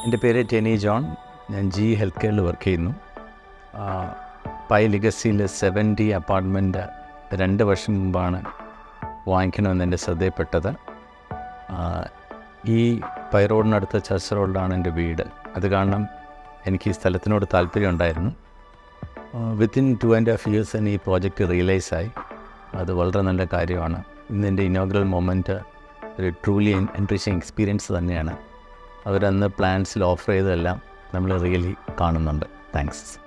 എൻ്റെ പേര് ടെനി ജോൺ ഞാൻ ജി ഹെൽത്ത് കെയറിൽ വർക്ക് ചെയ്യുന്നു ആ, പൈ ലിഗസിയിൽ സെവൻ ഡി അപ്പാർട്ട്മെൻറ്റ് രണ്ട് വർഷം മുമ്പാണ് വാങ്ങിക്കണമെന്ന് എൻ്റെ ശ്രദ്ധയിൽപ്പെട്ടത് ആ, ഈ പൈ റോഡിനടുത്ത ചർച്ച് റോഡിലാണ് എൻ്റെ വീട് അത് കാരണം എനിക്ക് ഈ സ്ഥലത്തിനോട് താല്പര്യം ഉണ്ടായിരുന്നു within two and half years തന്നെ ഈ പ്രോജക്റ്റ് റിയലൈസായി അത് വളരെ നല്ല കാര്യമാണ് ഇന്ന് എൻ്റെ ഇനോഗ്രൽ മൊമെൻറ്റ് ഒരു ട്രൂലി എൻട്രീഷിങ് എക്സ്പീരിയൻസ് തന്നെയാണ് അവരന്ന് പ്ലാൻസിൽ ഓഫർ ചെയ്തതെല്ലാം നമ്മൾ റിയലി കാണുന്നുണ്ട് താങ്ക്സ്